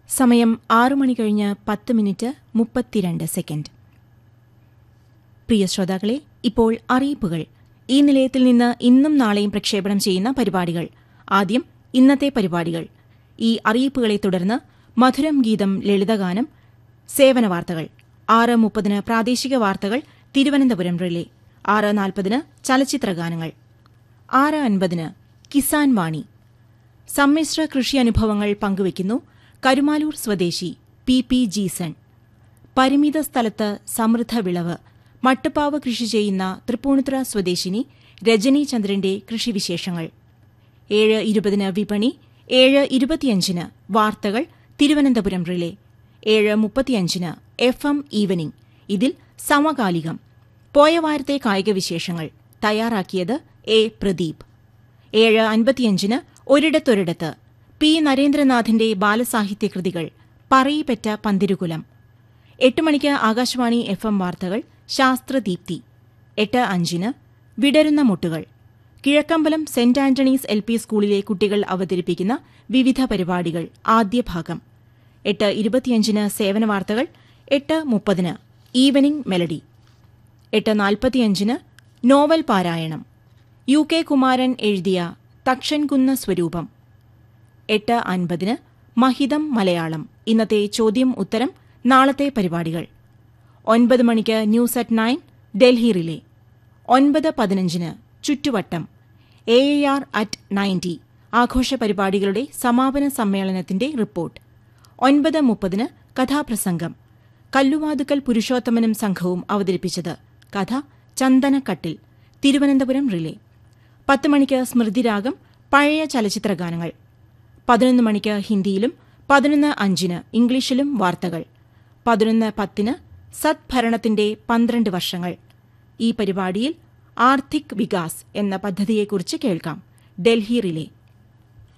സമയം ആറു മണി കഴിഞ്ഞ് പത്ത് മിനിറ്റ് മുപ്പത്തിരണ്ട് സെക്കൻഡ് പ്രിയ ശ്രോതാക്കളെ ഇപ്പോൾ അറിയിപ്പുകൾ ഈ നിലയത്തിൽ നിന്ന് ഇന്നും നാളെയും പ്രക്ഷേപണം ചെയ്യുന്ന പരിപാടികൾ ആദ്യം ഇന്നത്തെ പരിപാടികൾ ഈ അറിയിപ്പുകളെ തുടർന്ന് മധുരം ഗീതം ലളിതഗാനം സേവന വാർത്തകൾ ആറ് മുപ്പതിന് പ്രാദേശിക വാർത്തകൾ തിരുവനന്തപുരം റിലേ ആറ് നാൽപ്പതിന് ചലച്ചിത്രഗാനങ്ങൾ ആറ് അൻപതിന് കിസാൻ വാണി സമ്മിശ്ര കൃഷി അനുഭവങ്ങൾ പങ്കുവയ്ക്കുന്നു കരുമാലൂർ സ്വദേശി പി പി ജീസൺ പരിമിത സ്ഥലത്ത് സമൃദ്ധ വിളവ് മട്ടുപ്പാവ് കൃഷി ചെയ്യുന്ന തൃപ്പൂണിത്തുറ സ്വദേശിനി രജനി ചന്ദ്രന്റെ കൃഷിവിശേഷങ്ങൾ ഏഴ് ഇരുപതിന് വിപണി ഏഴ് ഇരുപത്തിയഞ്ചിന് വാർത്തകൾ തിരുവനന്തപുരം റിലേ ഏഴ് മുപ്പത്തിയഞ്ചിന് എഫ് എം ഈവനിംഗ് ഇതിൽ സമകാലികം പോയ വാരത്തെ കായിക വിശേഷങ്ങൾ തയ്യാറാക്കിയത് എ പ്രദീപ് ഏഴ് അൻപത്തിയഞ്ചിന് ഒരിടത്തൊരിടത്ത് പി നരേന്ദ്രനാഥിന്റെ ബാലസാഹിത്യ കൃതികൾ പറയിപ്പറ്റ പന്തിരുകുലം എട്ട് മണിക്ക് ആകാശവാണി എഫ് എം വാർത്തകൾ ശാസ്ത്രദീപ്തി എട്ട് അഞ്ചിന് വിടരുന്ന മുട്ടുകൾ Kizhakkambalam saint Antony's L P സ്കൂളിലെ കുട്ടികൾ അവതരിപ്പിക്കുന്ന വിവിധ പരിപാടികൾ ആദ്യ ഭാഗം എട്ട് ഇരുപത്തിയഞ്ചിന് സേവന വാർത്തകൾ എട്ട് മുപ്പതിന് ഈവനിംഗ് മെലഡി എട്ട് നാൽപ്പത്തിയഞ്ചിന് നോവൽ പാരായണം യു കെ കുമാരൻ എഴുതിയ തക്ഷൻകുന്ന സ്വരൂപം എട്ട് അൻപതിന് മഹിതം മലയാളം ഇന്നത്തെ ചോദ്യം ഉത്തരം നാളത്തെ പരിപാടികൾ ഒൻപത് മണിക്ക് news at nine Delhi relay ഒൻപത് പതിനഞ്ചിന് ചുറ്റുവട്ടം എ ആർ അറ്റ് നയൻറ്റി ആഘോഷ പരിപാടികളുടെ സമാപന സമ്മേളനത്തിന്റെ റിപ്പോർട്ട് ഒൻപത് മുപ്പതിന് കഥാപ്രസംഗം കല്ലുവാതുക്കൽ പുരുഷോത്തമനും സംഘവും അവതരിപ്പിച്ചത് കഥ ചന്ദനക്കട്ടിൽ തിരുവനന്തപുരം റിലേ പത്ത് മണിക്ക് സ്മൃതിരാഗം പഴയ ചലച്ചിത്രഗാനങ്ങൾ പതിനൊന്ന് മണിക്ക് ഹിന്ദിയിലും പതിനൊന്ന് അഞ്ചിന് ഇംഗ്ലീഷിലും വാർത്തകൾ പതിനൊന്ന് പത്തിന് സദ്ഭരണത്തിന്റെ പന്ത്രണ്ട് വർഷങ്ങൾ ഈ പരിപാടിയിൽ ആർത്തിക് വികാസ് എന്ന പദ്ധതിയെക്കുറിച്ച് കേൾക്കാം ഡൽഹി റിലേ